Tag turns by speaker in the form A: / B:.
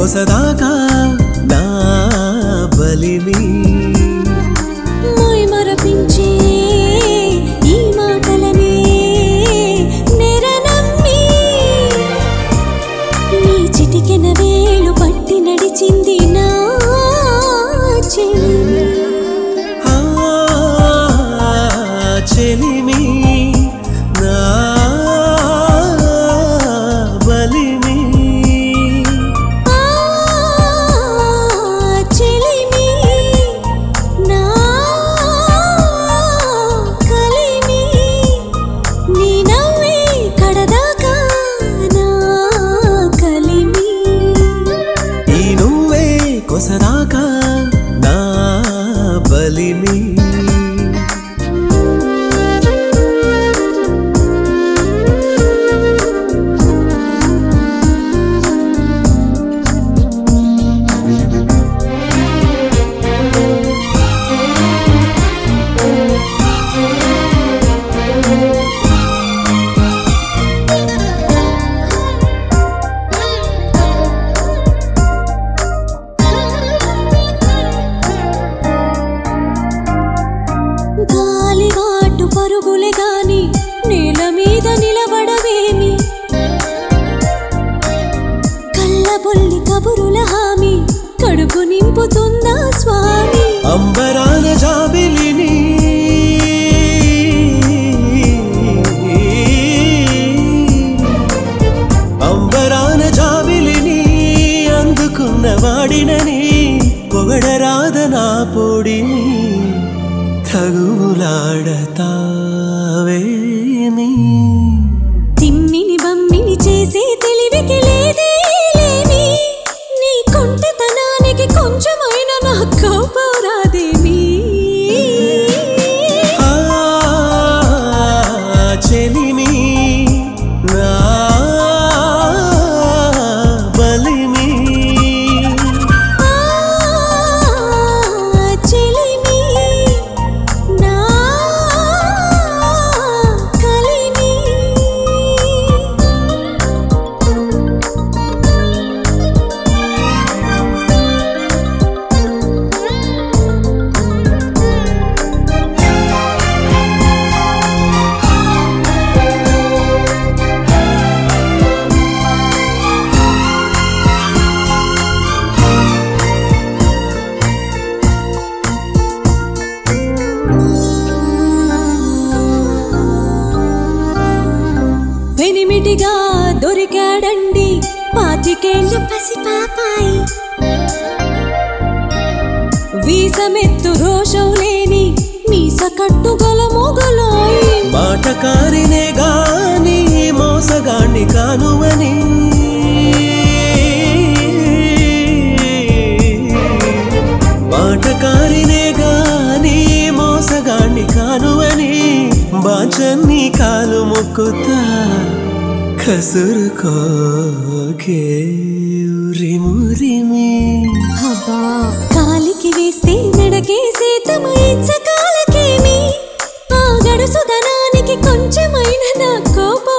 A: కొసదాకా నా బలిమి
B: మై మరపించే ఈ మాటలనే నెరనమ్మి నీ చిటికెన వేలు పట్టి నడిచింది నా చెలిమి
A: ఆ చెలిమి నా బలిమి
B: ఆ చెలిమి నా కలిమి నీ నవ్వే కడదాకా నా కలిమి
A: ఈ నువ్వే కొసదాకా నా బలిమి
B: గాలివాటు పరుగులే గాని నేల మీద నిలబడవేమి కళ్ళబొల్లి కబురుల హామీ కడుపు నింపుతుందా స్వామి
A: అంబరాన జాబిలిని అంబరాన జాబిలిని అందుకున్న వాడినని పొగడరాద నా పొడిని తగులాడతావేమి
B: తిమ్మిని బమ్మిని చేసే తెలివికి లేదే లేమి నీ కొంటతనానికి కొంచెమైన నా కోపం రాదేమి
A: ఆ చెలిమి నా బలిమి
B: ఆ చెలిమి నా కలిమి వెనిమిటిగా దొరికాడండి పాతికేళ్ళ పసిపాపాయి వీసమెత్తు రోషం లేని మీస కట్టుగల మొగలాయి
A: మాటకారినే గాని మోసగాణ్ణి కానువని మాటకారినే గాని మోసగాణ్ణి కానువని బాచన్ని కాలు ముక్కుతా కసురుకోకే ఉరిమురిమి
B: అబ్బా కాలికి వేస్తే నడకేసే తమ ఇచ్చకాలకేమి ఆ గడుసుదనానికి కొంచెమైన నా కోపం